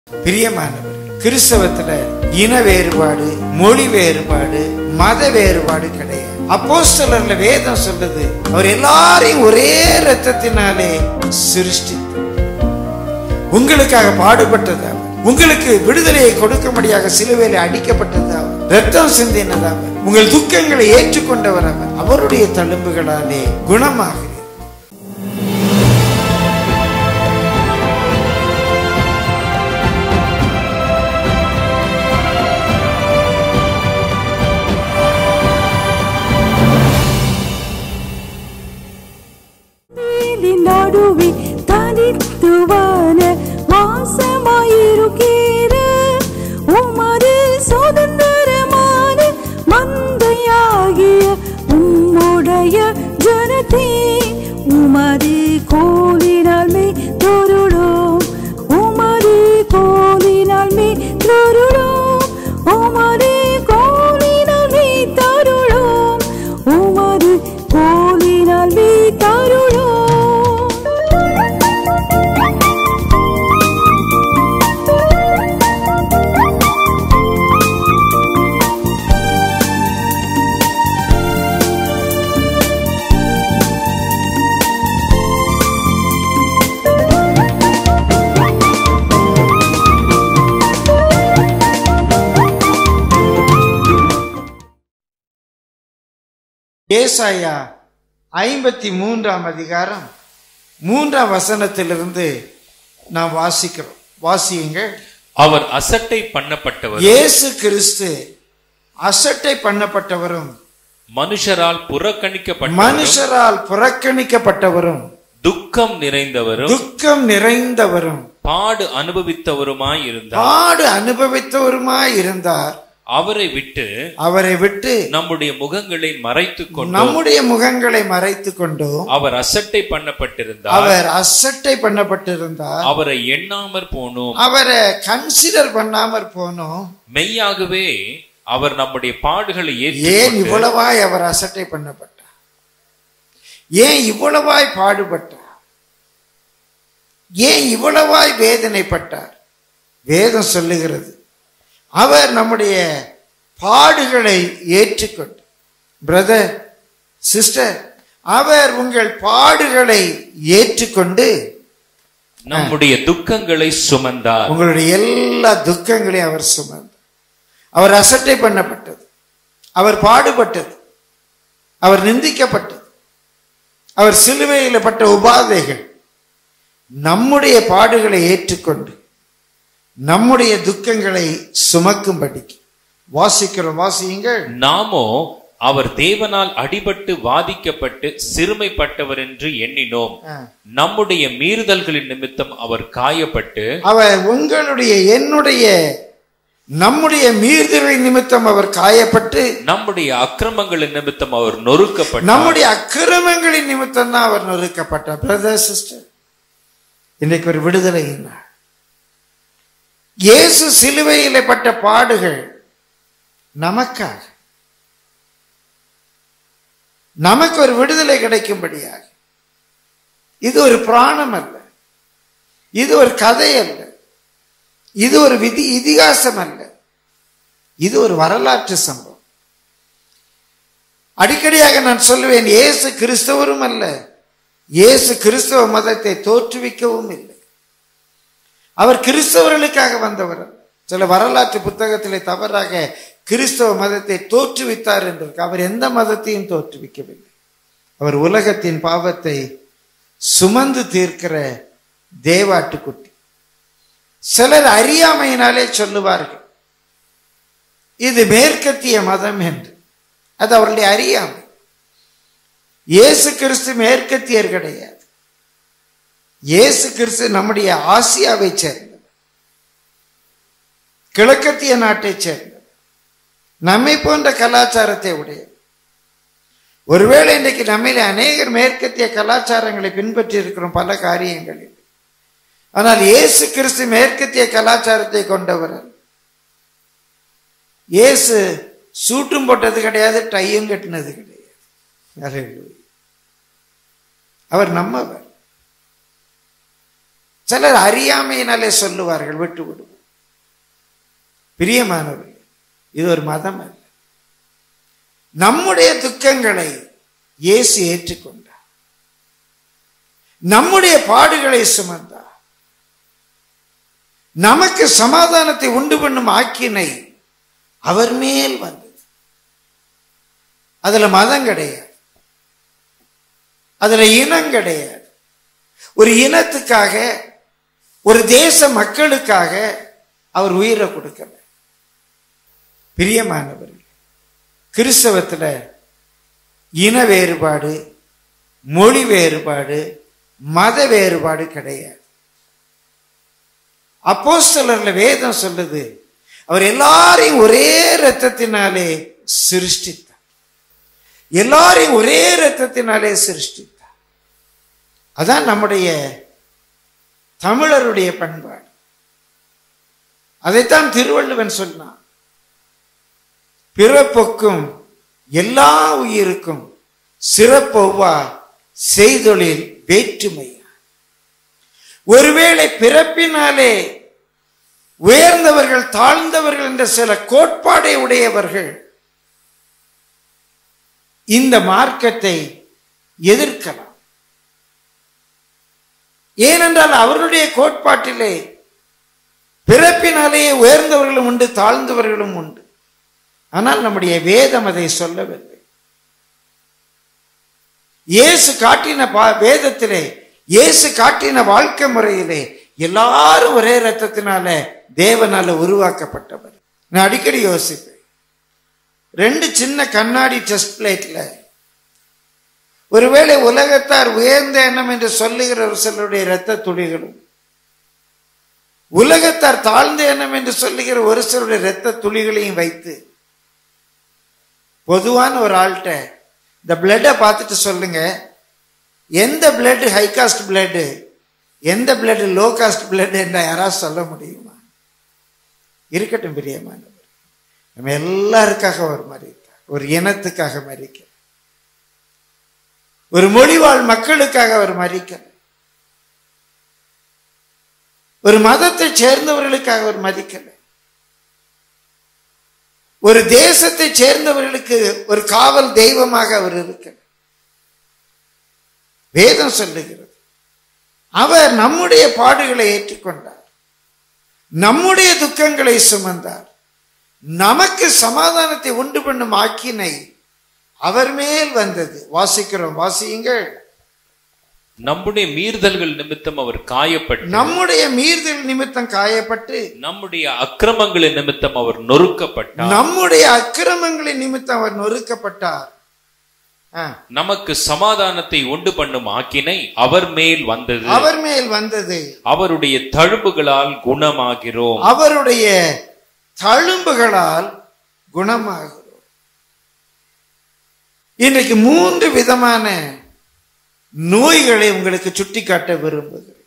பிரியமானவர் கிறிஸ்தவத்துல இன வேறுபாடு மொழி வேறுபாடு மத வேறுபாடு கிடையாது அப்போஸ்தலர்ல வேதம் சொல்லுது அவர் எல்லாரையும் ஒரே ரத்தத்தினாலே சிருஷ்டி உங்களுக்காக பாடுபட்டது அவர். உங்களுக்கு விடுதலையை கொடுக்கும்படியாக சிலுவையில் அடிக்கப்பட்டது அவர் ரத்தம் சிந்தினது அவர் உங்கள் துக்கங்களை ஏற்றுக்கொண்டவர் அவர் அவருடைய தழும்புகளாலே குணமாகிறேன் வேலி நடுவே தனித்துவான வாசமாயிருக்கிற உமது சுதந்திரமான மந்தையாகிய உம்முடைய ஜனத்தே உமது கோலினால் மே தொருளோம் உமது கோலினால் மே தொருளோம் உமது கோலினால் மே தருளோம் உமது கோலினால் மே தருளோம் ஏசாயா ஐம்பத்தி மூன்றாம் அதிகாரம் மூன்றாம் வசனத்திலிருந்து நாம் வாசிக்கிறோம் வாசியுங்கள் அவர் அசட்டை பண்ணப்பட்டவர் இயேசு கிறிஸ்து அசட்டை பண்ணப்பட்டவரும் மனுஷரால் புறக்கணிக்கப்பட்ட மனுஷரால் புறக்கணிக்கப்பட்டவரும் துக்கம் நிறைந்தவரும் துக்கம் நிறைந்தவரும் பாடு அனுபவித்தவருமாய் இருந்தார் பாடு அனுபவித்தவருமாய் இருந்தார் அவரை விட்டு அவரை விட்டு நம்முடைய முகங்களை மறைத்துக் கொண்டோம் நம்முடைய முகங்களை மறைத்து கொண்டோம் அவர் அசட்டை பண்ணப்பட்டிருந்தார் அவர் அசட்டை பண்ணப்பட்டிருந்தார் அவரை எண்ணாமற் போனோம் அவரை கன்சிடர் பண்ணாமற் போனோம் மெய்யாகவே அவர் நம்முடைய பாடுகளை ஏன் ஏற்று இவ்வளவாய் அவர் அசட்டை பண்ணப்பட்டார் ஏன் இவ்வளவாய் பாடுபட்டார் ஏன் இவ்வளவாய் வேதனைப்பட்டார் வேதம் சொல்லுகிறது அவர் நம்முடைய பாடுகளை ஏற்றுக்கொண்டு பிரதர் சிஸ்டர் அவர் உங்கள் பாடுகளை ஏற்றுக்கொண்டு நம்முடைய துக்கங்களை சுமந்தார் உங்களுடைய எல்லா துக்கங்களையும் அவர் சுமந்தார் அவர் அசட்டை பண்ணப்பட்டது அவர் பாடுபட்டது அவர் நிந்திக்கப்பட்டது அவர் சிலுவையில் பட்ட உபாதைகள் நம்முடைய பாடுகளை ஏற்றுக்கொண்டு நம்முடைய துக்கங்களை சுமக்கும்படிக்கு வாசிக்கிறோம் வாசியுங்கள் நாமோ அவர் தேவனால் அடிபட்டு வாதிக்கப்பட்டு சிறுமைப்பட்டவர் என்று எண்ணினோம் ஆ. நம்முடைய மீறுதல்களின் நிமித்தம் அவர் காயப்பட்டு அவர் உங்களுடைய என்னுடைய நம்முடைய மீறுதலை நிமித்தம் அவர் காயப்பட்டு நம்முடைய அக்கிரமங்களின் நிமித்தம் அவர் நொறுக்கப்பட்டார் நம்முடைய அக்கிரமங்களின் நிமித்தம் தான் அவர் நொறுக்கப்பட்டார் பிரதர் சிஸ்டர் இன்னைக்கு ஒரு விடுதலை நாள் இயேசு சிலுவையில் பட்ட பாடுகள் நமக்காக நமக்கு ஒரு விடுதலை கிடைக்கும்படியாக இது ஒரு பிராணம் அல்ல இது ஒரு கதை அல்ல இது ஒரு விதி இதிகாசம் அல்ல இது ஒரு வரலாற்று சம்பவம் அடிக்கடியாக நான் சொல்லுவேன் இயேசு கிறிஸ்தவரும் அல்ல இயேசு கிறிஸ்தவ மதத்தை தோற்றுவிக்கவும் இல்லை அவர் கிறிஸ்தவர்களுக்காக வந்தவர் அல்ல. சில வரலாற்று புத்தகத்திலே தவறாக கிறிஸ்தவ மதத்தை தோற்றுவித்தார் என்று இருக்கு. அவர் எந்த மதத்தையும் தோற்றுவிக்கவில்லை அவர் உலகத்தின் பாவத்தை சுமந்து தீர்க்கிற தேவாட்டுக்குட்டி சிலர் அறியாமையினாலே சொல்லுவார்கள் இது மேற்கத்திய மதம் என்று அது அவருடைய அறியாமை இயேசு கிறிஸ்து மேற்கத்தியர் கிடையாது இயேசு கிறிஸ்து நம்முடைய ஆசியாவை சேர்ந்தவர் கிழக்கத்திய நாட்டைச் சேர்ந்தவர் நம்மை போன்ற கலாச்சாரத்தை உடையவர் ஒருவேளை இன்றைக்கு நம்மிலே அநேகர் மேற்கத்திய கலாச்சாரங்களை பின்பற்றி இருக்கிறோம் பல காரியங்களில் ஆனால் இயேசு கிறிஸ்து மேற்கத்திய கலாச்சாரத்தை கொண்டவர் அல்ல. இயேசு சூட்டும் போட்டது கிடையாது டையும் கட்டினது கிடையாது அல்லேலூயா. அவர் நம்மவர் சிலர் அறியாமையினாலே சொல்லுவார்கள் விட்டு விடுவோம் பிரியமானவர்கள் இது ஒரு மதம் அல்ல நம்முடைய துக்கங்களை இயேசு ஏற்றுக்கொண்டார் நம்முடைய பாடுகளை சுமந்தார் நமக்கு சமாதானத்தை உண்டு பண்ணும் ஆக்கினை அவர் மேல் வந்தது அதுல மதம் கிடையாது அதுல இனம் கிடையாது ஒரு இனத்துக்காக ஒரு தேச மக்களுக்காக அவர் உயிரை கொடுக்கல பிரியமானவர்கள் கிறிஸ்தவத்துல இன வேறுபாடு மொழி வேறுபாடு மத வேறுபாடு கிடையாது அப்போஸ்தலர்ல வேதம் சொல்லுது அவர் எல்லாரையும் ஒரே ரத்தத்தினாலே சிருஷ்டித்தார் எல்லாரையும் ஒரே ரத்தத்தினாலே சிருஷ்டித்தார் அதான் நம்முடைய தமிழருடைய பண்பாடு அதைத்தான் திருவள்ளுவன் சொன்னான் பிறப்புக்கும் எல்லா உயிருக்கும் சிறப்பொவ்வா செய்தொழில் வேற்றுமை ஒருவேளை பிறப்பினாலே உயர்ந்தவர்கள் தாழ்ந்தவர்கள் என்ற சில கோட்பாடை உடையவர்கள் இந்த மார்க்கத்தை எதிர்க்கலாம் ஏனென்றால் அவர்களுடைய கோட்பாட்டிலே பிறப்பினாலேயே உயர்ந்தவர்களும் உண்டு தாழ்ந்தவர்களும் உண்டு ஆனால் நம்முடைய வேதம் அதை சொல்லவில்லை இயேசு காட்டின பா- வேதத்திலே இயேசு காட்டின வாழ்க்கை முறையிலே எல்லாரும் ஒரே ரத்தத்தினால தேவனால உருவாக்கப்பட்டவர் நான் அடிக்கடி யோசிப்பேன் ரெண்டு சின்ன கண்ணாடி டெஸ்ட் பிளேட்ல ஒருவேளை உலகத்தார் உயர்ந்த எண்ணம் என்று சொல்லுகிற ஒரு சிலருடைய இரத்த துளிகளும் உலகத்தார் தாழ்ந்த எண்ணம் என்று சொல்லுகிற ஒரு சிலருடைய இரத்த துளிகளையும் வைத்து பொதுவான ஒரு ஆள்கிட்ட இந்த பிளட்டை பார்த்துட்டு சொல்லுங்க எந்த பிளட் ஹை காஸ்ட் பிளட் எந்த பிளட் லோ காஸ்ட் பிளட் என்ற யாராவது சொல்ல முடியுமா இருக்கட்டும் பிரியமானவர் நம்ம எல்லாருக்காக ஒரு மறித்தார் ஒரு இனத்துக்காக மறிக்க ஒரு மொழிவாழ் மக்களுக்காக அவர் மறிக்க ஒரு மதத்தை சேர்ந்தவர்களுக்காக அவர் மதிக்கல ஒரு தேசத்தை சேர்ந்தவர்களுக்கு ஒரு காவல் தெய்வமாக அவர் இருக்கிறார் வேதம் சொல்லுகிறது அவர் நம்முடைய பாடுகளை ஏற்றுக்கொண்டார் நம்முடைய துக்கங்களை சுமந்தார் நமக்கு சமாதானத்தை உண்டு பண்ணும் ஆக்கினை அவர் மேல் வந்தது வாசிக்கிறோம் வாசியுங்கள் நம்முடைய மீறுதல்கள் நிமித்தம் அவர் காயப்பட்டு நம்முடைய மீறுதல் நிமித்தம் காயப்பட்டு நம்முடைய அக்கிரமங்களின் நிமித்தம் அவர் நொறுக்கப்பட்டார் நம்முடைய அக்கிரமங்களின் நிமித்தம் அவர் நொறுக்கப்பட்டார் ஆ, நமக்கு சமாதானத்தை உண்டு பண்ணும் ஆக்கினை அவர் மேல் வந்தது அவர் மேல் வந்தது அவருடைய தழும்புகளால் குணமாகிறோம் அவருடைய தழும்புகளால் குணமாகிறோம் இன்றைக்கு மூன்று விதமான நோய்களை உங்களுக்கு சுட்டிக்காட்ட விரும்புகிறேன்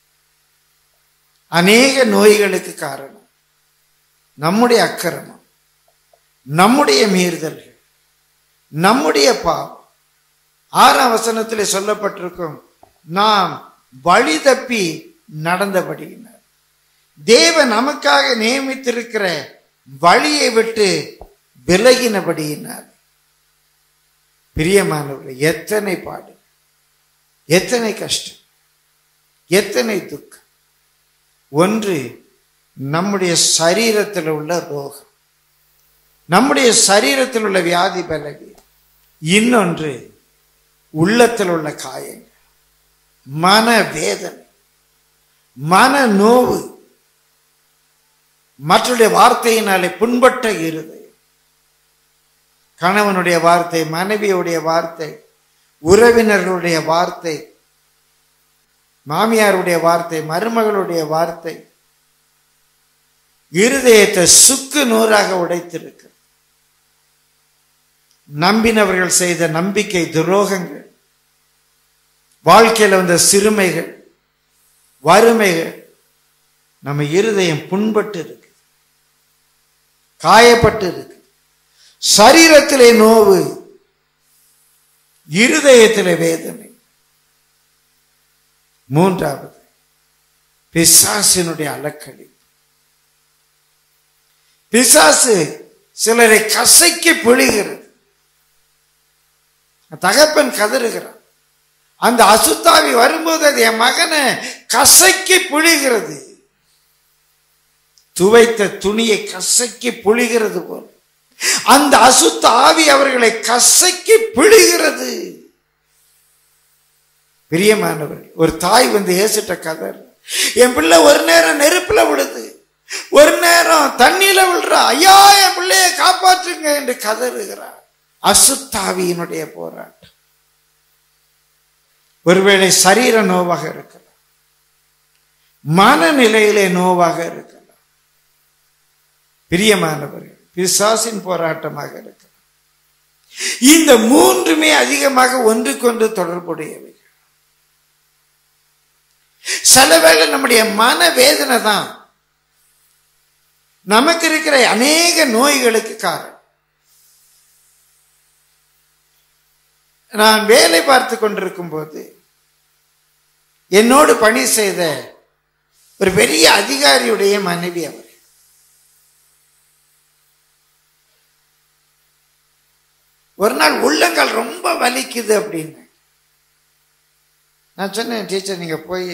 அநேக நோய்களுக்கு காரணம் நம்முடைய அக்கிரமம் நம்முடைய மீறுதல்கள் நம்முடைய பாவம் ஆறாம் வசனத்திலே சொல்லப்பட்டிருக்கும் நாம் வழி தப்பி நடந்தபடியினர் தேவன் நமக்காக நியமித்திருக்கிற வழியை விட்டு விலகினபடியினார் பிரியமானவர்கள் எத்தனை பாடு எத்தனை கஷ்டம் எத்தனை துக்கம் ஒன்று நம்முடைய சரீரத்தில் உள்ள ரோகம் நம்முடைய சரீரத்தில் உள்ள வியாதி பலவி இன்னொன்று உள்ளத்தில் உள்ள காயங்கள் மன வேதனை மன நோவு மற்றவருடைய வார்த்தையினாலே புண்பட்ட இருதயம் கணவனுடைய வார்த்தை மனைவியுடைய வார்த்தை உறவினர்களுடைய வார்த்தை மாமியாருடைய வார்த்தை மருமகளுடைய வார்த்தை இருதயத்தை சுக்கு நூறாக உடைத்திருக்கு நம்பினவர்கள் செய்த நம்பிக்கை துரோகங்கள் வாழ்க்கையில் வந்த சிறுமைகள் வறுமைகள் நம்ம இருதயம் புண்பட்டு இருக்கு காயப்பட்டு இருக்கு சரீரத்திலே நோவு இருதயத்திலே வேதனை மூன்றாவது பிசாசினுடைய அலக்கடி பிசாசு சிலரை கசைக்கு பிழிகிறது தகப்பன் கதறுகிறான் அந்த அசுத்தாவி வரும்போது அது என் மகனை கசைக்கு பிழிகிறது துவைத்த துணியை கசைக்கு புழிகிறது போல் அந்த அசுத்த ஆவி அவர்களை கசைக்கு பிழிகிறது பிரியமானவர்கள் ஒரு தாய் வந்து ஏசிட்ட கதர் என் பிள்ளை ஒரு நேரம் நெருப்புல விடுது ஒரு நேரம் தண்ணியில விழுறா ஐயா என் பிள்ளைய காப்பாற்றுங்க என்று கதறுகிறார் அசுத்தாவியினுடைய போராட்டம் ஒருவேளை சரீர நோவாக இருக்கலாம் மனநிலையிலே நோவாக இருக்கலாம் பிரியமானவர்கள் பிசாசின் போராட்டமாக இருக்கலாம் இந்த மூன்றுமே அதிகமாக ஒன்றுக்கொன்று தொடர்புடையவை சில வேளை நம்முடைய மன வேதனை தான் நமக்கு இருக்கிற அநேக நோய்களுக்கு காரணம் நான் வேலை பார்த்து கொண்டிருக்கும் போது என்னோடு பணி செய்த ஒரு பெரிய அதிகாரியுடைய மனைவி அவர் ஒரு நாள் உள்ளங்கால் ரொம்ப வலிக்குது அப்படின்னு நான் சொன்னேன் டீச்சர் நீங்க போய்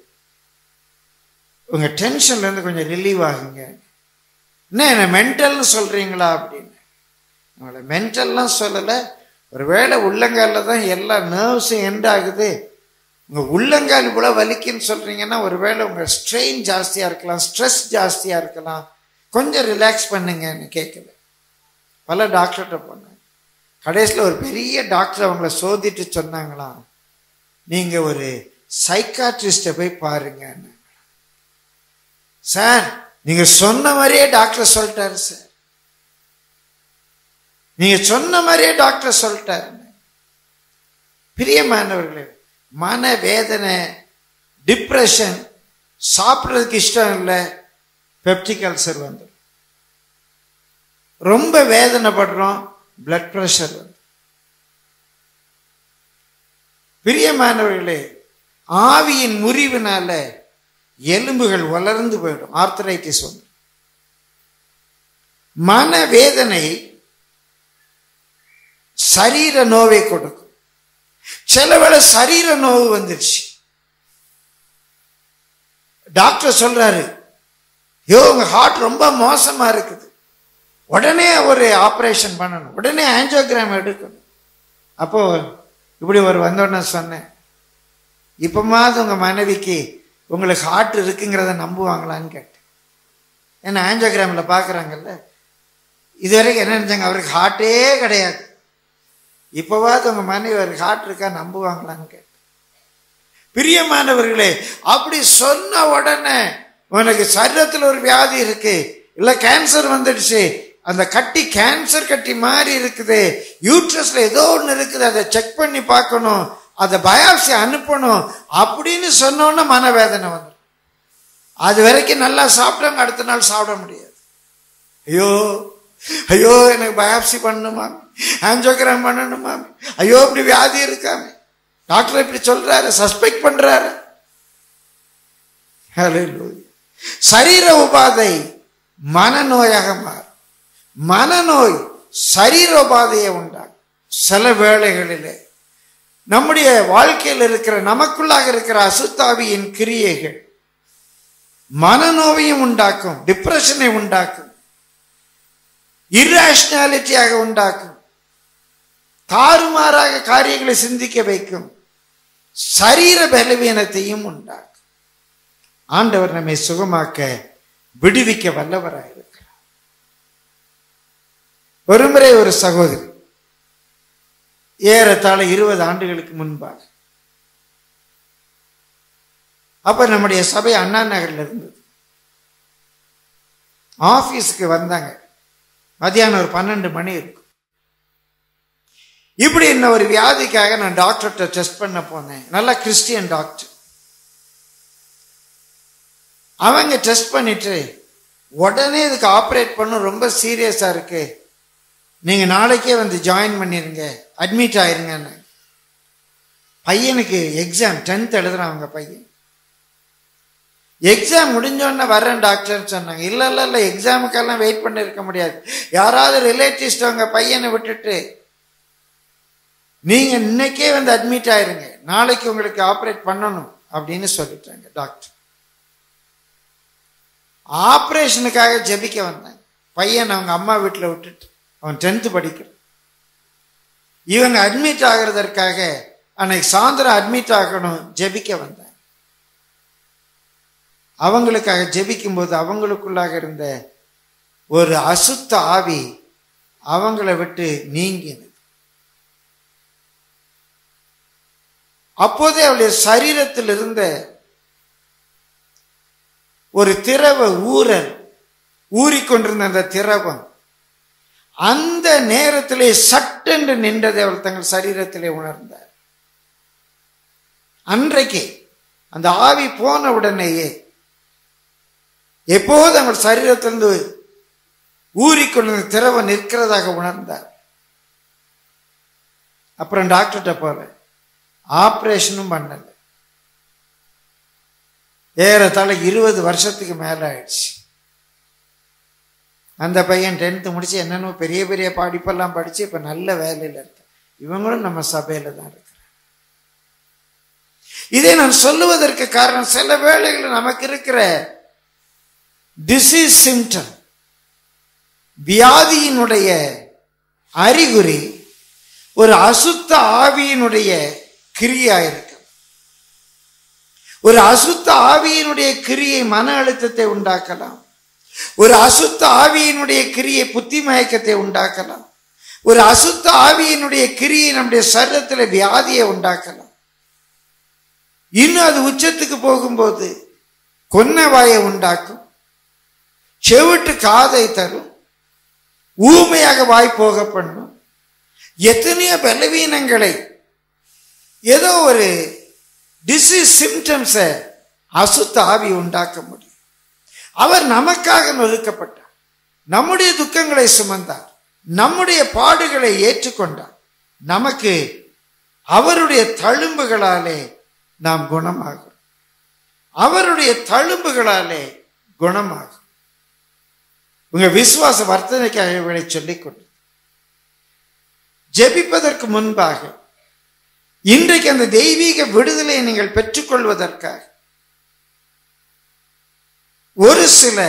உங்க டென்ஷன்ல இருந்து கொஞ்சம் ரிலீவ் ஆகுங்க என்ன என்ன மென்டல்னு சொல்றீங்களா அப்படின்னு உங்களை மென்டல்லாம் சொல்லலை ஒருவேளை உள்ளங்காலில் தான் எல்லா நர்வ்ஸும் எண்ட் ஆகுது உங்கள் உள்ளங்கால் இவ்வளோ வலிக்குன்னு சொல்கிறீங்கன்னா ஒருவேளை உங்கள் ஸ்ட்ரெயின் ஜாஸ்தியாக இருக்கலாம் ஸ்ட்ரெஸ் ஜாஸ்தியாக இருக்கலாம் கொஞ்சம் ரிலாக்ஸ் பண்ணுங்கன்னு கேட்குது பல டாக்டர்கிட்ட போனேன் கடைசியில் ஒரு பெரிய டாக்டர் அவங்கள சோதிட்டு சொன்னாங்களாம் நீங்கள் ஒரு சைக்காட்ரிஸ்ட்டை போய் பாருங்கன்னு சார் நீங்கள் சொன்ன மாதிரியே டாக்டர் சொல்லிட்டாரு சார் நீங்க சொன்ன மாதிரியே டாக்டர் சொல்லிட்டாரு பிரியமானவர்களே மன வேதனை டிப்ரெஷன் சாப்பிட்றதுக்கு இஷ்டம் இல்லை பெப்டிக் அல்சர் வந்து ரொம்ப வேதனைப்படுறோம் பிளட் ப்ரெஷர் வந்து பிரியமானவர்களே ஆவியின் முறிவினால எலும்புகள் வளர்ந்து போயிடும் ஆர்த்தரைட்டிஸ் வந்து மன வேதனை சரீர நோவை கொடுக்கும் சில வேளை சரீர நோவு வந்துருச்சு டாக்டர் சொல்றாரு யோ உங்க ஹார்ட் ரொம்ப மோசமா இருக்குது உடனே ஒரு ஆப்ரேஷன் பண்ணணும் உடனே ஆன்ஜியோகிராம் எடுக்கணும் அப்போ இப்படி ஒரு வந்தோடனே சொன்னேன் இப்பமாவது உங்க மனைவிக்கு உங்களுக்கு ஹார்ட் இருக்குங்கிறத நம்புவாங்களான்னு கேட்டேன் ஏன்னா ஆன்ஜியோகிராமில் பார்க்குறாங்கல்ல இது வரைக்கும் என்ன நினைச்சாங்க அவருக்கு ஹார்ட்டே கிடையாது இப்போவாது உங்க மனைவி அவருக்கு ஹார்ட் இருக்கா நம்புவாங்களான்னு கேட்டேன் பிரியமானவர்களே அப்படி சொன்ன உடனே உனக்கு சரீரத்தில் ஒரு வியாதி இருக்கு இல்ல கேன்சர் வந்துடுச்சு அந்த கட்டி கேன்சர் கட்டி மாதிரி இருக்குது யூட்ரஸ்ல ஏதோ ஒன்று இருக்குது அதை செக் பண்ணி பார்க்கணும் அதை பயாப்சி அனுப்பணும் அப்படின்னு சொன்னோன்னே மனவேதனை வந்துடும் அது வரைக்கும் நல்லா சாப்பிட்டவங்க அடுத்த நாள் சாப்பிட முடியாது ஐயோ ஐயோ எனக்கு பயாப்சி பண்ணணுமா ஆன்ஜோகிராம் பண்ணணுமா ஐயோ இப்படி வியாதி இருக்காமே டாக்டர் இப்படி சொல்றாரு சஸ்பெக்ட் பண்றாரு Hallelujah. சரீர உபாதை மனநோயாக மாறும் மனநோய் சரீர உபாதையை உண்டாகும் சில வேளைகளிலே நம்முடைய வாழ்க்கையில் இருக்கிற நமக்குள்ளாக இருக்கிற அசுத்தாவியின் கிரியைகள் மனநோவையும் உண்டாக்கும் டிப்ரெஷனை உண்டாக்கும் இர்ராஷனாலிட்டியாக உண்டாக்கும் தாறுமாறாக காரியங்களை சிந்திக்க வைக்கும் சரீர பலவீனத்தையும் உண்டாக்கும் ஆண்டவர் நம்மை சுகமாக்க விடுவிக்க வல்லவராயிருக்கிறார் ஒருமுறை ஒரு சகோதரி ஏறத்தாழ இருபது ஆண்டுகளுக்கு முன்பாக அப்ப நம்முடைய சபை அண்ணா நகர்ல இருந்தது ஆபீஸ்க்கு வந்தாங்க மதியானம் ஒரு பன்னெண்டு மணி இருக்கும் இப்படி என்ன ஒரு வியாதிக்காக நான் டாக்டர்கிட்ட டெஸ்ட் பண்ண போனேன் நல்ல கிறிஸ்டியன் டாக்டர் அவங்க டெஸ்ட் பண்ணிட்டு உடனே இதுக்கு ஆப்ரேட் பண்ண ரொம்ப சீரியஸா இருக்கு நீங்க நாளைக்கே வந்து ஜாயின் பண்ணிருங்க அட்மிட் ஆயிருங்கன்னு பையனுக்கு எக்ஸாம் டென்த் எழுதுறான் அவங்க பையன் எக்ஸாம் முடிஞ்சோடனே வரேன் டாக்டர்னு சொன்னாங்க இல்லை இல்லை இல்லை எக்ஸாமுக்கெல்லாம் வெயிட் பண்ணி இருக்க முடியாது யாராவது ரிலேட்டிவ்ஸ் உங்க பையனை விட்டுட்டு நீங்க இன்னைக்கே வந்து அட்மிட் ஆயிருங்க நாளைக்கு உங்களுக்கு ஆப்ரேட் பண்ணணும் அப்படின்னு சொல்லிட்டாங்க டாக்டர் ஆப்ரேஷனுக்காக ஜெபிக்க வந்தாங்க பையன் அவங்க அம்மா வீட்டில் விட்டுட்டு அவன் டென்த்து படிக்கிறான் இவங்க அட்மிட் ஆகிறதற்காக அன்னைக்கு சாயந்தரம் அட்மிட் ஆகணும் ஜெபிக்க வந்தாங்க அவங்களுக்காக ஜெபிக்கும்போது அவங்களுக்குள்ளாக இருந்த ஒரு அசுத்த ஆவி அவங்கள விட்டு நீங்கினது அப்போதே அவளுடைய சரீரத்தில் இருந்த ஒரு திரவ ஊரல் ஊறிக்கொண்டிருந்த அந்த திரவம் அந்த நேரத்திலே சட்டென்று நின்றதை அவள் தங்கள் சரீரத்திலே உணர்ந்தார் அன்றைக்கு அந்த ஆவி போன உடனேயே எப்போது அவள் சரீரத்திலிருந்து ஊறிக்கொண்டிருந்த திரவம் நிற்கிறதாக உணர்ந்தார் அப்புறம் டாக்டர்கிட்ட போல ஆப்ரேஷனும் பண்ணல ஏறத்தாழ இருபது வருஷத்துக்கு மேல ஆயிடுச்சு அந்த பையன் டென்த்து முடிச்சு என்னென்ன பெரிய பெரிய படிப்பெல்லாம் படிச்சு இப்ப நல்ல வேலையில இருக்க இவங்களும் நம்ம சபையில தான் இருக்கிறாங்க இதை நான் சொல்லுவதற்கு காரணம் சில வேளைகளில் நமக்கு இருக்கிற டிசீஸ் சிம்டம் வியாதியினுடைய அறிகுறி ஒரு அசுத்த ஆவியினுடைய கிரியா இருக்கு ஒரு அசுத்த ஆவியினுடைய கிரியை மன அழுத்தத்தை உண்டாக்கலாம் ஒரு அசுத்த ஆவியினுடைய கிரியை புத்தி மயக்கத்தை உண்டாக்கலாம் ஒரு அசுத்த ஆவியினுடைய கிரியை நம்முடைய சரீரத்தில் வியாதியை உண்டாக்கலாம் இன்னும் அது உச்சத்துக்கு போகும்போது கொன்னவாயை உண்டாக்கும் செவிட்டு காதை தரும் ஊமையாக வாய் போக பண்ணும் எத்தனையோ பலவீனங்களை ஏதோ ஒரு டிசீஸ் சிம்டம்ஸை அசுத்த ஆவி உண்டாக்க முடியும் அவர் நமக்காக நொறுக்கப்பட்டார் நம்முடைய துக்கங்களை சுமந்தார் நம்முடைய பாடுகளை ஏற்றுக்கொண்டார் நமக்கு அவருடைய தழும்புகளாலே நாம் குணமாகும் அவருடைய தழும்புகளாலே குணமாகும் உங்க விசுவாச வர்த்தனைக்காக இவளை சொல்லிக் கொண்டு ஜெபிப்பதற்கு முன்பாக இன்றைக்கு அந்த தெய்வீக விடுதலையை நீங்கள் பெற்றுக்கொள்வதற்காக ஒரு சில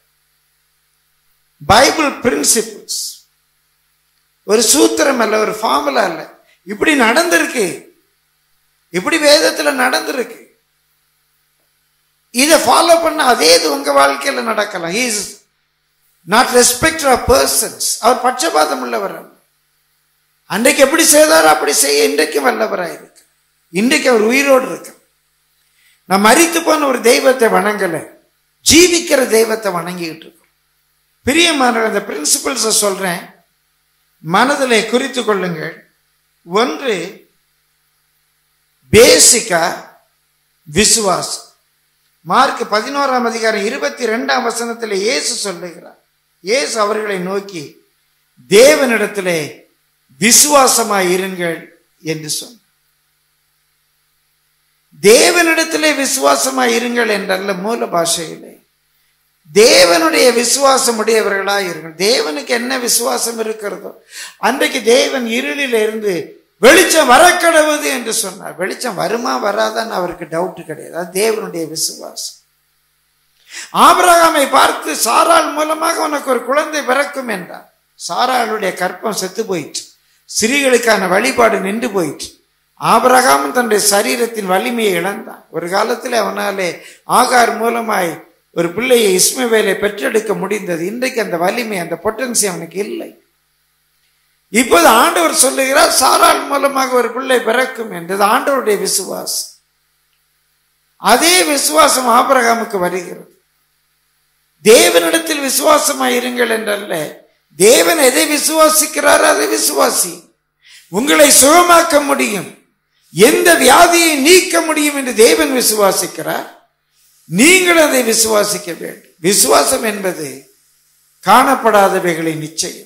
பைபிள் பிரின்சிபிள்ஸ் ஒரு சூத்திரம் அல்ல ஒரு ஃபார்முலா அல்ல இப்படி நடந்திருக்கு இப்படி வேதத்துல நடந்திருக்கு இதை ஃபாலோ பண்ண அதே இது உங்க வாழ்க்கையில நடக்கலாம் is not respect of persons அவர் பட்சபாதம் உள்ளவர் அல்ல அன்றைக்கு எப்படி செய்தாரோ அப்படி செய்ய இன்றைக்கும் வல்லவராக இருக்கு இன்றைக்கு அவர் உயிரோடு இருக்கு நான் மறித்து போன ஒரு தெய்வத்தை வணங்கல ஜீவிக்கிற தெய்வத்தை வணங்கிக்கிட்டு இருக்கோம் பிரியமான அந்த பிரின்சிபல்ஸை சொல்றேன் மனதிலே குறித்து கொள்ளுங்கள் ஒன்று பேசிக்கா விசுவாசம் மார்க் பதினோராம் அதிகாரம் இருபத்தி ரெண்டாம் வசனத்தில் இயேசு சொல்லுகிறார் இயேசு அவர்களை நோக்கி தேவனிடத்திலே விசுவாசமாய் இருங்கள் என்று சொன்ன தேவனிடத்திலே விசுவாசமாய் இருங்கள் என்றல்ல மூல பாஷையிலே தேவனுடைய விசுவாசம் உடையவர்களாய் இருங்கள் தேவனுக்கு என்ன விசுவாசம் இருக்கிறதோ அன்றைக்கு தேவன் இருளில் இருந்து வெளிச்சம் வரக்கடவுது என்று சொன்னார் வெளிச்சம் வருமா வராதான்னு அவருக்கு டவுட் கிடையாது அது தேவனுடைய விசுவாசம் ஆபிரகாமை பார்த்து சாராள் மூலமாக உனக்கு ஒரு குழந்தை பிறக்கும் என்றார் சாராளுடைய கற்பம் செத்து போயிற்று ஸ்திரீகளுக்கான வழிபாடு நின்று போயிற்று ஆபிரகாமும் தன்னுடைய சரீரத்தின் வலிமையை இழந்தான் ஒரு காலத்தில் அவனாலே ஆகார் மூலமாய் ஒரு பிள்ளையை இஸ்மவேலை பெற்றெடுக்க முடிந்தது இன்றைக்கு அந்த வலிமை அந்த பொட்டன்சி அவனுக்கு இல்லை இப்போது ஆண்டவர் சொல்லுகிறார் சாராள் மூலமாக ஒரு பிள்ளை பிறக்கும் என்றது ஆண்டவருடைய விசுவாசம் அதே விசுவாசம் ஆபிரகாமுக்கு வருகிறது தேவனிடத்தில் விசுவாசமாய் இருங்கள் என்றல்ல தேவன் எதை விசுவாசிக்கிறாரோ அதை விசுவாசி உங்களை சுகமாக்க முடியும் எந்த வியாதியை நீக்க முடியும் என்று தேவன் விசுவாசிக்கிறார் நீங்கள் அதை விசுவாசிக்க வேண்டும் விசுவாசம் என்பது காணப்படாதவைகளின் நிச்சயம்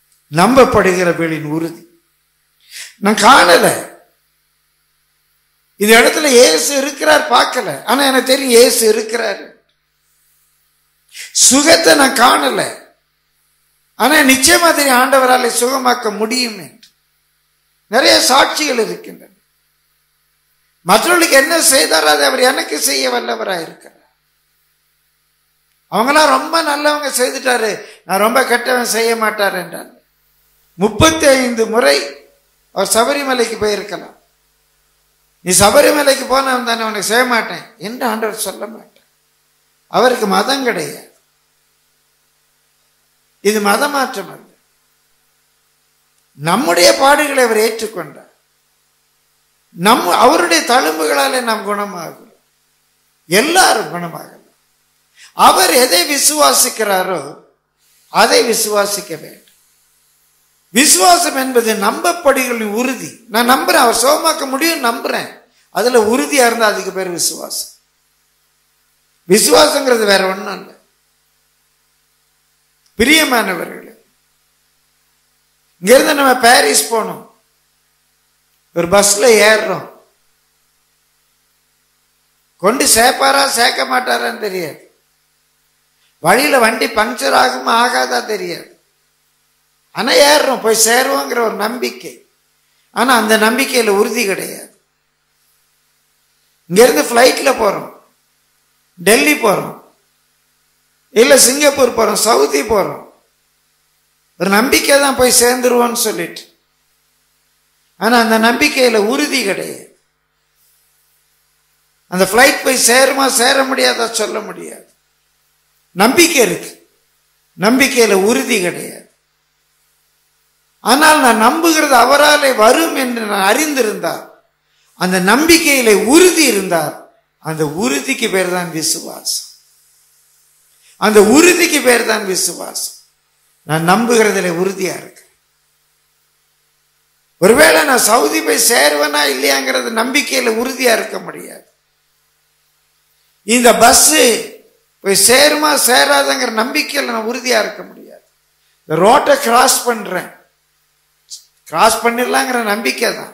நம்பப்படுகிறவைகளின் உறுதி நான் காணல இந்த இடத்துல இயேசு இருக்கிறார் பார்க்கல ஆனா எனக்கு தெரியும் இயேசு இருக்கிறார் சுகத்தை நான் காணல ஆனா நிச்சயமா தெரியும் ஆண்டவரால் சுகமாக்க முடியும் என்று நிறைய சாட்சிகள் இருக்கின்றன மற்றவர்களுக்கு என்ன செய்தாரோ அதை அவர் எனக்கு செய்ய வல்லவராக இருக்கிறார் அவங்களாம் ரொம்ப நல்லவங்க செய்துட்டாரு நான் ரொம்ப கெட்டவன் செய்ய மாட்டார் என்றார் முப்பத்தி ஐந்து முறை அவர் சபரிமலைக்கு போயிருக்கலாம் நீ சபரிமலைக்கு போனவன் தானே உனக்கு செய்ய மாட்டேன் என்று ஆண்டவர் சொல்ல மாட்டேன் அவருக்கு மதம் கிடையாது இது மதமாற்றம் அல்ல நம்முடைய பாடுகளை அவர் ஏற்றுக்கொண்டார் நம் அவருடைய தழும்புகளாலே நாம் குணமாகிறோம் எல்லாரும் குணமாகலாம் அவர் எதை விசுவாசிக்கிறாரோ அதை விசுவாசிக்க வேண்டும் விசுவாசம் என்பது நம்பப்படுகளின் உறுதி நான் நம்புறேன் அவர் சுகமாக்க முடியும் நம்புறேன் அதுல உறுதியா இருந்தா அதுக்கு பேர் விசுவாசம் விசுவாசங்கிறது வேற ஒண்ணும் இல்லை பிரியமானவர்களே இங்கிருந்து நம்ம பாரிஸ் போனோம் ஒரு பஸ்ல ஏறுறோம் கொண்டு சேர்ப்பாரா சேர்க்க மாட்டாரான்னு தெரியாது வழியில வண்டி பஞ்சர் ஆகுமா ஆகாதா தெரியாது ஆனா ஏறுறோம் போய் சேருவோங்கிற ஒரு நம்பிக்கை ஆனா அந்த நம்பிக்கையில உறுதி கிடையாது இங்கிருந்து ஃப்ளைட்ல போறோம் டெல்லி போறோம் இல்ல சிங்கப்பூர் போறோம் சவுதி போறோம் ஒரு நம்பிக்கை தான் போய் சேர்ந்துருவோம்னு சொல்லிட்டு ஆனா அந்த நம்பிக்கையில உறுதி கிடையாது அந்த ஃப்ளைட் போய் சேருமா சேர முடியாதா சொல்ல முடியாது நம்பிக்கை இருக்கு நம்பிக்கையில உறுதி கிடையாது ஆனால் நான் நம்புகிறது அவராலே வரும் என்று நான் அறிந்திருந்தார் அந்த நம்பிக்கையில உறுதி இருந்தார் அந்த உறுதிக்கு பேர் தான் விசுவாசம் அந்த உறுதிக்கு பேர் தான் விசுவாசம் நான் நம்புகிறதுல உறுதியா இருக்கு ஒருவேளை நான் சவுதி போய் சேருவேனா இல்லையாங்கிறது நம்பிக்கையில உறுதியா இருக்க முடியாது இந்த பஸ் போய் சேருமா சேராதங்கிற நம்பிக்கையில நான் உறுதியா இருக்க முடியாது இந்த ரோட்டை கிராஸ் பண்றேன் கிராஸ் பண்ணிடலாங்கிற நம்பிக்கை தான்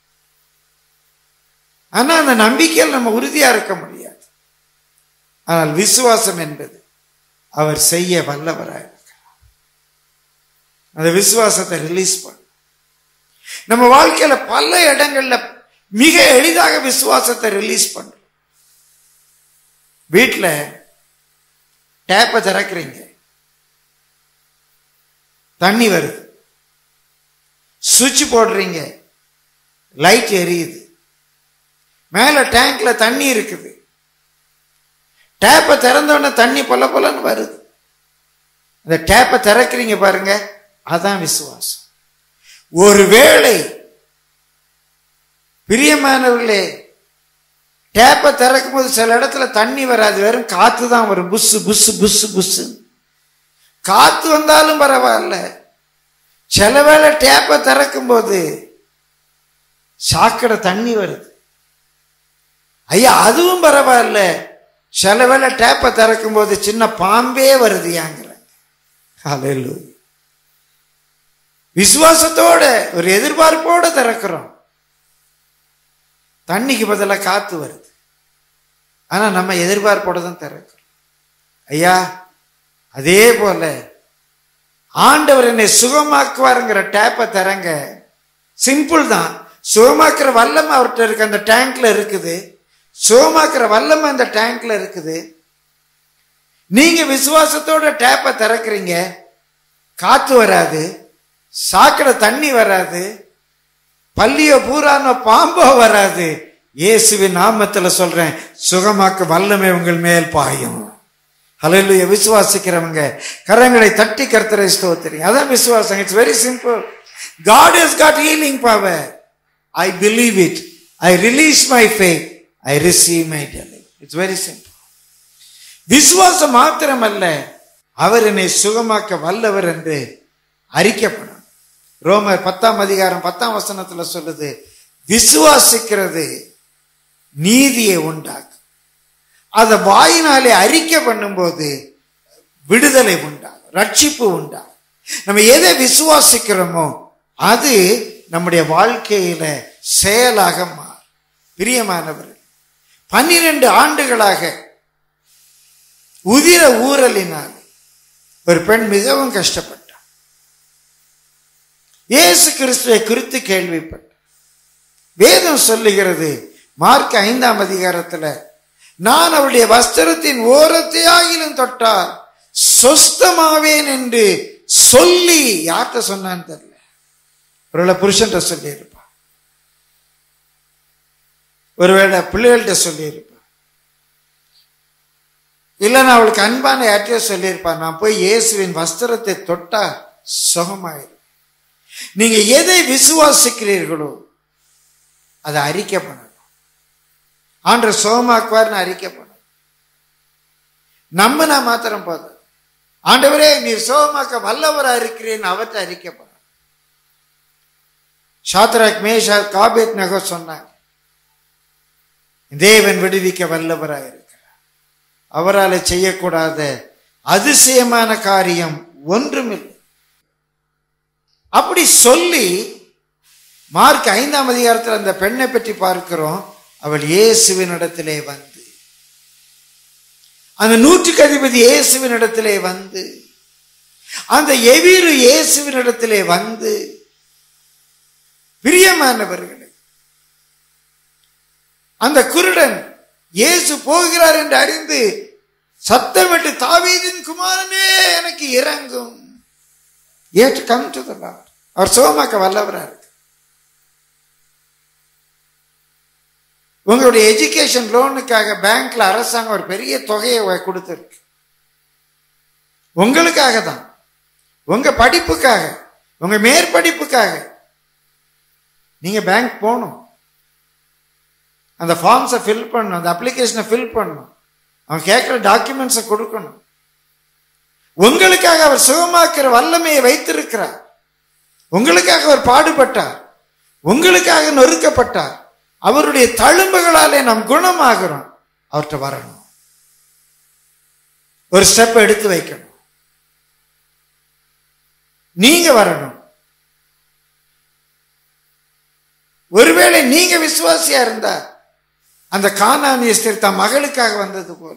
ஆனா அந்த நம்பிக்கையில் நம்ம உறுதியா இருக்க முடியாது ஆனால் விசுவாசம் என்பது அவர் செய்ய வல்லவராக இருக்கிறார் அந்த விசுவாசத்தை ரிலீஸ் பண்ண நம்ம வாழ்க்கையில பல இடங்கள்ல மிக எளிதாக விசுவாசத்தை ரிலீஸ் பண்றோம் வீட்டில் டேப்பை திறக்கிறீங்க தண்ணி வருது சுவிட்ச் போடுறீங்க லைட் எரியுது மேல டேங்க்ல தண்ணி இருக்குது டேப்பை திறந்தோடனே தண்ணி பொல பொலன்னு வருது அந்த டேப்பை திறக்கிறீங்க பாருங்க அதான் விசுவாசம் ஒருவேளை பிரியமானவர்களே டேப்பை திறக்கும் போது சில இடத்துல தண்ணி வராது வெறும் காத்து தான் வரும் புஸ்ஸு புஸ்ஸு புஸ்ஸு புஸ்ஸு காத்து வந்தாலும் பரவாயில்ல சில வேளை டேப்பை திறக்கும் போது சாக்கடை தண்ணி வருது ஐயா அதுவும் பரவாயில்ல சில வேளை டேப்பை திறக்கும் போது சின்ன பாம்பே வருது ஏங்கிற விசுவாசத்தோட ஒரு எதிர்பார்ப்போட திறக்கிறோம் தண்ணிக்கு பதிலாக காத்து வருது ஆனா நம்ம எதிர்பார்ப்போட தான் திறக்கிறோம் ஐயா அதே போல ஆண்டவர் என்னை சுகமாக்குவாருங்கிற டேப்பை திறங்க சிம்பிள் தான் சுகமாக்குற வல்லமை அவர்கிட்ட இருக்கு அந்த டேங்க்ல இருக்குது சுகமாக்குற வல்லமை அந்த டேங்க்ல இருக்குது நீங்க விசுவாசத்தோட டேப்பை திறக்கிறீங்க காத்து வராது சாக்கடை தண்ணி வராது பள்ளியோ பூரானோ பாம்போ வராது இயேசுவின் நாமத்துல சொல்றேன் சுகமாக்க வல்லமை உங்கள் மேல் பாயும் ஹalleluya விசுவாசிக்கிறவங்க கரங்களை தட்டி கர்த்தரை ஸ்தோத்திரி அதான் விசுவாசம் it's very simple God has God healing power I believe it I release my faith I receive my delivery it's very simple விசுவாசம் மாத்திரமல்ல அவர் என்னை சுகமாக்க வல்லவர் என்று அறிக்கப்படும் ரோமர் பத்தாம் அதிகாரம் பத்தாம் வசனத்துல சொல்லுது விசுவாசிக்கிறது நீதியை உண்டாக்கும் அதை வாயினாலே அறிக்கை பண்ணும்போது விடுதலை உண்டாகும் ரட்சிப்பு உண்டாகும் நம்ம எதை விசுவாசிக்கிறோமோ அது நம்முடைய வாழ்க்கையில செயலாக மாறும் பிரியமானவர் பன்னிரண்டு ஆண்டுகளாக உதிர ஊரலினால் ஒரு பெண் மிகவும் கஷ்டப்பட்டார் இயேசு கிறிஸ்துவை குறித்து கேள்விப்பட்டார் வேதம் சொல்லுகிறது மார்க் ஐந்தாம் அதிகாரத்துல நான் அவருடைய வஸ்திரத்தின் ஓரத்தை ஆகிலும் தொட்டால் சொஸ்தமாவேன் என்று சொல்லி யார்கிட்ட சொன்னான்னு தெரியல ஒருவேளை புருஷன்ட்ட சொல்லியிருப்பான் ஒருவேளை பிள்ளைகள்கிட்ட சொல்லியிருப்பான் இல்லைன்னா அவளுக்கு அன்பான யார்ட்டையோ சொல்லியிருப்பான் நான் போய் இயேசுவின் வஸ்திரத்தை தொட்டா சுகமாயிரும் நீங்க எதை விசுவாசிக்கிறீர்களோ அதை அறிக்கை பண்ணணும் ஆண்டர் சுகமாக்குவார்னு அறிக்கை பண்ணணும் நம்பினா மாத்திரம் போதும் ஆண்டவரே நீ சுகமாக்க வல்லவரா இருக்கிறேன்னு அவற்றை அறிக்கை பண்ணணும் சாத்ராக் மேஷா காபேத் நகர் சொன்னாங்க தேவன் விடுவிக்க வல்லவராக இருக்கிறார் அவரால் செய்யக்கூடாத அதிசயமான காரியம் ஒன்றுமில்லை அப்படி சொல்லி மார்க் ஐந்தாம் அதிகாரத்தில் அந்த பெண்ணை பற்றி பார்க்கிறோம் அவள் இயேசுவின் இடத்திலே வந்து அந்த நூற்றுக்கு அதிபதி இயேசுவின் இடத்திலே வந்து அந்த எவீரு இயேசுவின் இடத்திலே வந்து பிரியமானவர்களே அந்த குருடன் இயேசு போகிறார் என்று அறிந்து சத்தமிட்டு தாவீதின் குமாரனே எனக்கு இறங்கும் ஏற்று கம் டு அவர் சுகமாக்க வல்லவரா இருக்கு உங்களுடைய எஜுகேஷன் லோனுக்காக பேங்க்ல அரசாங்கம் ஒரு பெரிய தொகையை கொடுத்துருக்கு உங்களுக்காக தான் உங்க படிப்புக்காக உங்க மேற்படிப்புக்காக நீங்க பேங்க் போகணும் அந்த ஃபார்ம்ஸை ஃபில் பண்ணணும் அந்த அப்ளிகேஷனை ஃபில் பண்ணணும் அவன் கேட்குற டாக்குமெண்ட்ஸை கொடுக்கணும் உங்களுக்காக அவர் சுகமாக்குற வல்லமையை வைத்திருக்கிறார் உங்களுக்காக அவர் பாடுபட்டார் உங்களுக்காக நொறுக்கப்பட்டார் அவருடைய தழும்புகளாலே நாம் குணமாகிறோம் அவர்கிட்ட வரணும் ஒரு ஸ்டெப் எடுத்து வைக்கணும் நீங்க வரணும் ஒருவேளை நீங்க விசுவாசியா இருந்தா அந்த கானானியஸ்தர் தன் மகளுக்காக வந்தது போல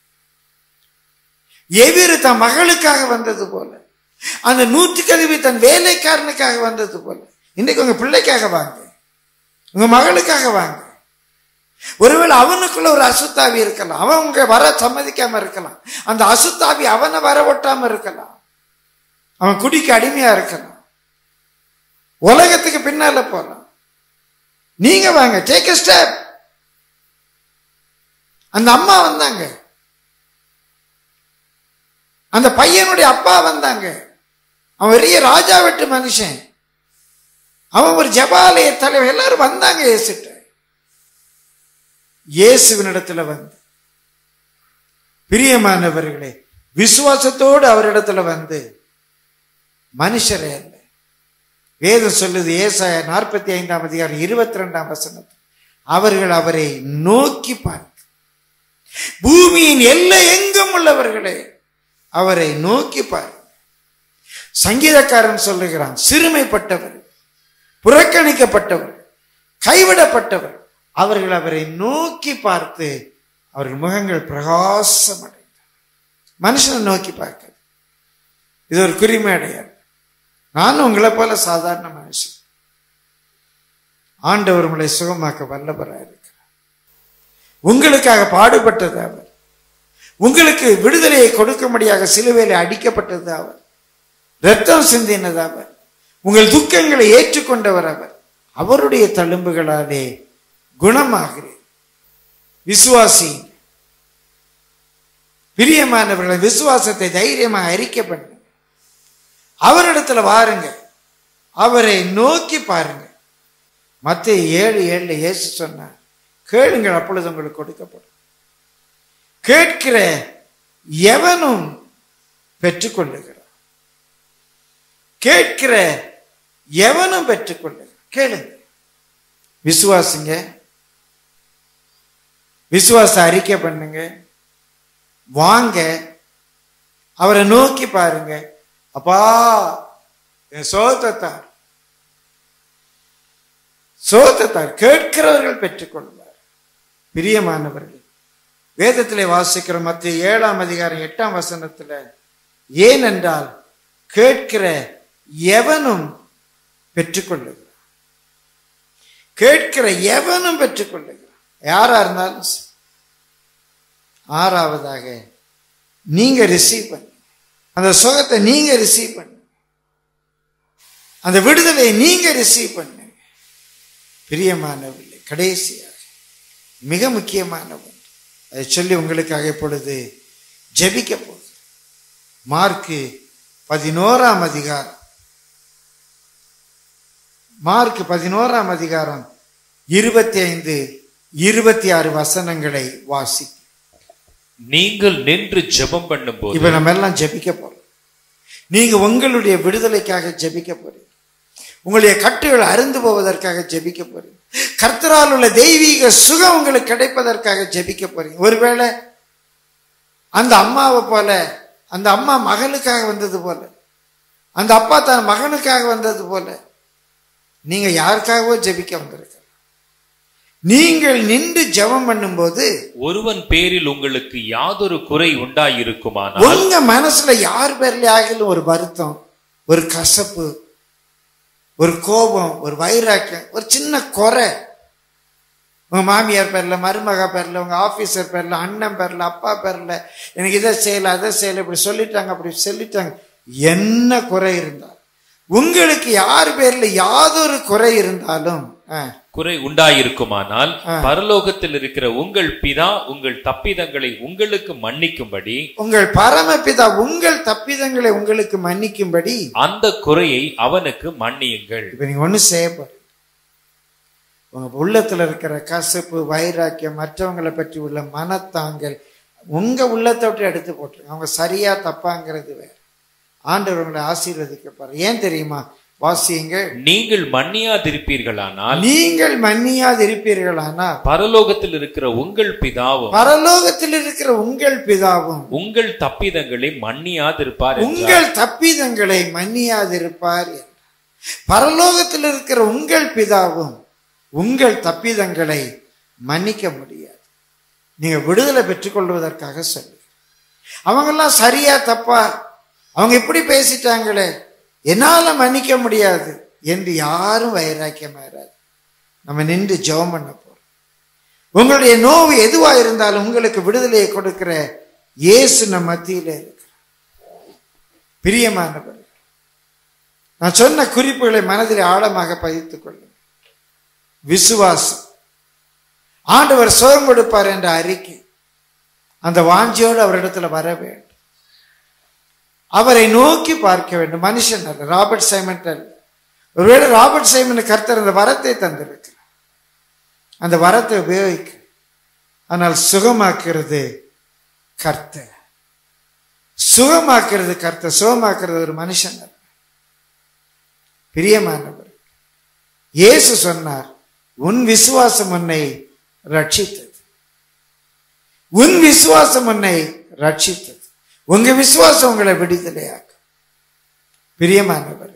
எவிரு தன் மகளுக்காக வந்தது போல அந்த நூற்றுக்கதிவி தன் வேலைக்காரனுக்காக வந்தது போல இன்னைக்கு உங்க பிள்ளைக்காக வாங்க உங்க மகளுக்காக வாங்க ஒருவேளை அவனுக்குள்ள ஒரு அசுத்தாவி இருக்கலாம் அவன் உங்க வர சம்மதிக்காம இருக்கலாம் அந்த அசுத்தாவி அவனை வர ஒட்டாம இருக்கலாம் அவன் குடிக்கு அடிமையா இருக்கலாம் உலகத்துக்கு பின்னால போலாம் நீங்க வாங்க டேக் ஸ்டெப் அந்த அம்மா வந்தாங்க அந்த பையனுடைய அப்பா வந்தாங்க அவன் பெரிய ராஜா வெட்டு மனுஷன் அவன் ஒரு ஜபாலய தலைவர் எல்லாரும் வந்தாங்க இயேசுட்ட இயேசுவினிடத்துல வந்து பிரியமானவர்களே விசுவாசத்தோடு அவரிடத்துல வந்து மனுஷரே அல்ல வேதம் சொல்லுது ஏசாய நாற்பத்தி ஐந்தாம் அதிகாரம் இருபத்தி ரெண்டாம் வசனத்தில் அவர்கள் அவரை நோக்கி பார்த்து பூமியின் எல்லை எங்கும் உள்ளவர்களே அவரை நோக்கி பார் சங்கீதக்காரன் சொல்லுகிறான் சிறுமைப்பட்டவர் புறக்கணிக்கப்பட்டவர் கைவிடப்பட்டவர் அவர்கள் அவரை நோக்கி பார்த்து அவர்கள் முகங்கள் பிரகாசம் அடைந்தார் மனுஷனை நோக்கி பார்க்க இது ஒரு குறிமை அடையாது நானும் உங்களை போல சாதாரண மனுஷன் ஆண்டவர் உங்களை சுகமாக்க வல்லவராக இருக்கிறார் உங்களுக்காக பாடுபட்டது அவர் உங்களுக்கு விடுதலையை கொடுக்கும்படியாக சிலுவையில் அடிக்கப்பட்டது அவர் ரத்தம் சிந்தினது அவர் உங்கள் துக்கங்களை ஏற்றுக்கொண்டவர் அவர் அவருடைய தழும்புகளாலே குணமாகிறேன் விசுவாசி பிரியமானவர்களை விசுவாசத்தை தைரியமாக அறிக்கை பண்ணுங்க அவரிடத்துல வாருங்க அவரை நோக்கி பாருங்க மற்ற ஏழு ஏழுல இயேசு சொன்னார் கேளுங்கள் அப்பொழுது உங்களுக்கு கொடுக்கப்படும் கேட்கிற எவனும் பெற்றுக்கொள்ளுகிறான் கேட்கிற எவனும் பெற்றுக்கொள்ளுகிறான் கேளுங்க விசுவாசிங்க விசுவாச அறிக்கை பண்ணுங்க வாங்க அவரை நோக்கி பாருங்க அப்பா என் சோதத்தார் சோதத்தார் கேட்கிறவர்கள் பெற்றுக்கொள்வார் பிரியமானவர்கள் வேதத்திலே வாசிக்கிற மத்திய ஏழாம் அதிகாரம் எட்டாம் வசனத்துல ஏனென்றால் கேட்கிற எவனும் பெற்றுக்கொள்ளுகிறான் கேட்கிற எவனும் பெற்றுக்கொள்ளுகிறான் யாரா இருந்தாலும் சரி. ஆறாவதாக நீங்க ரிசீவ் பண்ணு அந்த சுகத்தை நீங்க ரிசீவ் பண்ணு அந்த விடுதலையை நீங்க ரிசீவ் பண்ணு பிரியமானவில்லை கடைசியாக மிக முக்கியமான ஒன்று அதை சொல்லி உங்களுக்காக இப்பொழுது ஜெபிக்க போகுது மார்க்கு பதினோராம் அதிகாரம் மார்க் பதினோராம் அதிகாரம் இருபத்தி ஐந்து இருபத்தி ஆறு வசனங்களை வாசி நீங்கள் நின்று ஜெபம் பண்ணும்போது இப்ப நம்ம எல்லாம் ஜெபிக்க போறோம் நீங்க உங்களுடைய விடுதலைக்காக ஜெபிக்க போறீங்க உங்களுடைய கட்டுகள் அருந்து போவதற்காக ஜெபிக்க போறீங்க கர்த்தரால் உள்ள தெய்வீக சுகம் உங்களுக்கு கிடைப்பதற்காக ஜெபிக்க போறீங்க ஒருவேளை அந்த அம்மாவை போல அந்த அம்மா மகளுக்காக வந்தது போல அந்த அப்பா தன் மகனுக்காக வந்தது போல நீங்க யாருக்காகவோ ஜெபிக்க வந்திருக்க நீங்கள் நின்று ஜெபம் பண்ணும்போது ஒருவன் பேரில் உங்களுக்கு யாதொரு குறை உண்டாயிருக்குமானால் உங்க மனசுல யார் பேர்ல ஆகிலும் ஒரு வருத்தம் ஒரு கசப்பு ஒரு கோபம் ஒரு வைராக்கியம் ஒரு சின்ன குறை உங்க மாமியார் பேர்ல மருமகா பேர்ல உங்க ஆபீசர் பேர்ல அண்ணன் பேர்ல அப்பா பேர்ல எனக்கு இதை செய்யல அதை செய்யல இப்படி சொல்லிட்டாங்க அப்படி சொல்லிட்டாங்க என்ன குறை இருந்தாலும் உங்களுக்கு யார் பேர்ல யாதொரு குறை இருந்தாலும் ஆ, குறை உண்டாயிருக்குமானால் ஆ. பரலோகத்தில் இருக்கிற உங்கள் பிதா உங்கள் தப்பிதங்களை உங்களுக்கு மன்னிக்கும்படி உங்கள் பரமபிதா உங்கள் தப்பிதங்களை உங்களுக்கு மன்னிக்கும்படி அந்த குறையை அவனுக்கு மன்னியுங்கள் இப்ப நீங்க ஒண்ணு செய்ய போறீங்க உங்க உள்ளத்துல இருக்கிற கசப்பு வைராக்கியம் மற்றவங்களை பற்றி உள்ள மனத்தாங்கல் உங்க உள்ளத்தை விட்டு எடுத்து போட்டுருங்க அவங்க சரியா தப்பாங்கிறது வேற ஆண்டவர் உங்களை ஆசீர்வதிக்க போற ஏன் தெரியுமா வாசியுங்கள் நீங்கள் மன்னியாதிருப்பீர்களானால் நீங்கள் மன்னியாது இருப்பீர்களானால் பரலோகத்தில் இருக்கிற உங்கள் பிதாவும் பரலோகத்தில் இருக்கிற உங்கள் பிதாவும் உங்கள் தப்பிதங்களை மன்னியாதிருப்பார் என்றார். உங்கள் தப்பிதங்களை மன்னியாதிருப்பார் என்றார். பரலோகத்தில் இருக்கிற உங்கள் பிதாவும் உங்கள் தப்பிதங்களை மன்னிக்க முடியாது நீங்க விடுதலை பெற்றுக்கொள்வதற்காக சொல்லு அவங்கெல்லாம் சரியா தப்பா அவங்க இப்படி பேசிட்டாங்களே என்னால மன்னிக்க முடியாது என்று யாரும் வைராக்கியமாயிராது நம்ம நின்று ஜெபம் பண்ண போறோம் உங்களுடைய நோவு எதுவா இருந்தாலும் உங்களுக்கு விடுதலையை கொடுக்கிற இயேசு நம் மத்தியில இருக்கிறார் பிரியமானவர் நான் சொன்ன குறிப்புகளை மனதில் ஆழமாக பதித்துக் கொள்ளுங்கள் விசுவாசம் ஆண்டவர் சுகம் கொடுப்பார் என்ற அறிக்கை அந்த வாஞ்சியோடு அவரிடத்துல வர வேண்டும் அவரை நோக்கி பார்க்க வேண்டும் மனுஷன் அல்ல ராபர்ட் சைமன் அல்ல ஒருவேளை ராபர்ட் சைமன் கர்த்தர் அந்த வரத்தை தந்திருக்கிறார் அந்த வரத்தை உபயோகிக்க ஆனால் சுகமாக்குறது கர்த்தர் சுகமாக்குறது கர்த்தர் சுகமாக்குறது ஒரு மனுஷன் அல்ல பிரியமானவர் இயேசு சொன்னார் உன் விசுவாசம் உன்னை ரட்சித்தது உன் விசுவாசம் உன்னை ரட்சித்தது உங்க விசுவாசம் உங்களை விடுதலையாக்கும் பிரியமானவர்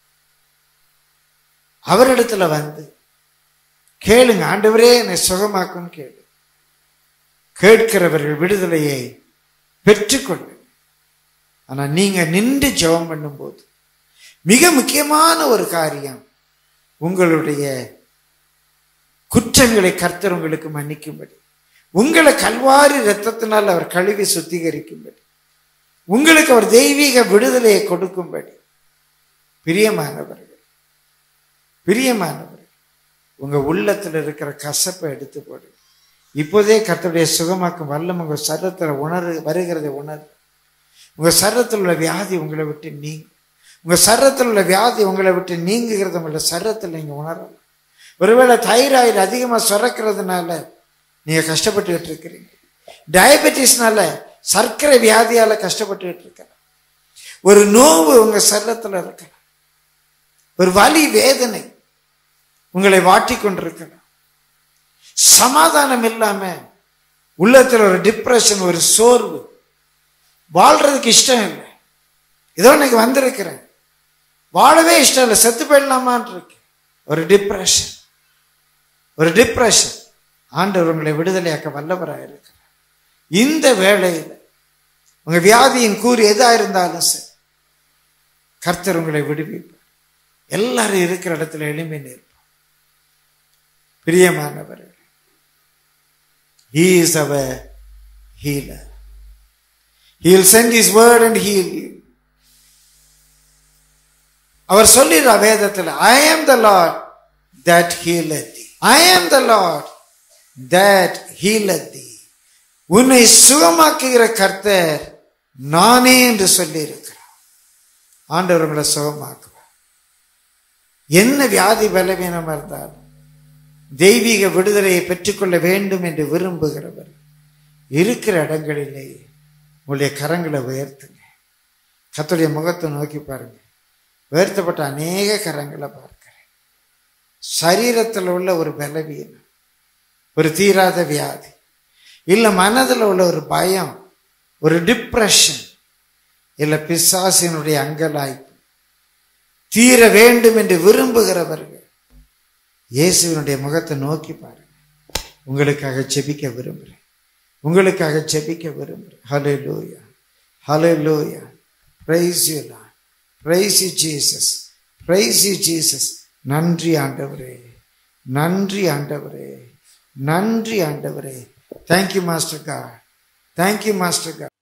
அவரிடத்துல வந்து கேளுங்க ஆண்டவரே என்னை சுகமாக்கும் கேளு கேட்கிறவர்கள் விடுதலையை பெற்றுக்கொள்ளு ஆனா நீங்க நின்று ஜெபம் பண்ணும்போது மிக முக்கியமான ஒரு காரியம் உங்களுடைய குற்றங்களை கர்த்தர் உங்களுக்கு மன்னிக்கும்படி உங்களை கல்வாரி இரத்தத்தினால் அவர் கழுவி சுத்திகரிக்கும்படி உங்களுக்கு அவர் தெய்வீக விடுதலையை கொடுக்கும்படி பிரியமானவர்கள் பிரியமானவர்கள் உங்க உள்ளத்துல இருக்கிற கசப்பை எடுத்து போடு இப்போதே கர்த்தருடைய சுகமாக்கும் வல்லம் உங்க சரத்துல உணரு வருகிறதை உணரு உங்க சரத்தில் உள்ள வியாதி உங்களை விட்டு நீங்கும் உங்க சரத்தில் உள்ள வியாதி உங்களை விட்டு நீங்குகிறது உங்களோட சரத்தில் நீங்க உணரலாம் ஒருவேளை தைராய்டு அதிகமா சுரக்கிறதுனால நீங்க கஷ்டப்பட்டுக்கிட்டு இருக்கிறீங்க டயபெட்டிஸ்னால சர்க்கரை வியாதியால கஷ்டப்பட்டுக்கிட்டு இருக்கலாம் ஒரு நோவு உங்க சரத்துல இருக்கலாம் ஒரு வலி வேதனை உங்களை வாட்டி கொண்டிருக்கலாம் சமாதானம் இல்லாம உள்ளத்துல ஒரு டிப்ரெஷன் ஒரு சோர்வு வாழ்றதுக்கு இஷ்டம் இல்லை ஏதோ இன்னைக்கு வந்திருக்கிறேன் வாழவே இஷ்டம் இல்லை செத்து போயிடலாமான் இருக்கு ஒரு டிப்ரெஷன் ஒரு டிப்ரெஷன் ஆண்டவர் உங்களை விடுதலையாக்க வல்லவராக இருக்கிறார் இந்த வேளையில் உங்க வியாதியின் கூறு எதா இருந்தாலும் சரி கர்த்தர் உங்களை விடுவிப்பார் எல்லாரும் இருக்கிற இடத்துல எளிமை நிற்போம் பிரியமானவர்கள் He is our healer. He will send His word and heal you. அவர் சொல்லிடுற வேதத்தில் ஐ ஆம் த லார்ட் தட் ஹீலத் தி ஐ ஆம் த லார்ட் தட் ஹீலத் தி உன்னை சுகமாக்குகிற கர்த்தர் நானே என்று சொல்லி இருக்கிறார் ஆண்டவர் உங்களை சுகமாக்குவார் என்ன வியாதி பலவீனம் இருந்தாலும் தெய்வீக விடுதலையை பெற்றுக்கொள்ள வேண்டும் என்று விரும்புகிறவர் இருக்கிற இடங்களிலே உங்களுடைய கரங்களை உயர்த்துங்க கர்த்தருடைய முகத்தை நோக்கி பாருங்க உயர்த்தப்பட்ட அநேக கரங்களை பார்க்கிறேன் சரீரத்தில் உள்ள ஒரு பலவீனம் ஒரு தீராத வியாதி இல்லை மனதில் உள்ள ஒரு பயம் ஒரு டிப்ரெஷன் இல்லை பிசாசினுடைய அங்கலாய்ப்பு தீர வேண்டும் என்று விரும்புகிறவர்கள் இயேசுவினுடைய முகத்தை நோக்கி பாருங்க உங்களுக்காக செபிக்க விரும்புகிறேன் உங்களுக்காக செபிக்க விரும்புகிறேன் ஹலே hallelujah hallelujah praise you Lord praise you Jesus praise you Jesus நன்றி ஆண்டவரே நன்றி ஆண்டவரே நன்றி ஆண்டவரே தேங்க்யூ மாஸ்டர் கா தேங்க்யூ மாஸ்டர் கா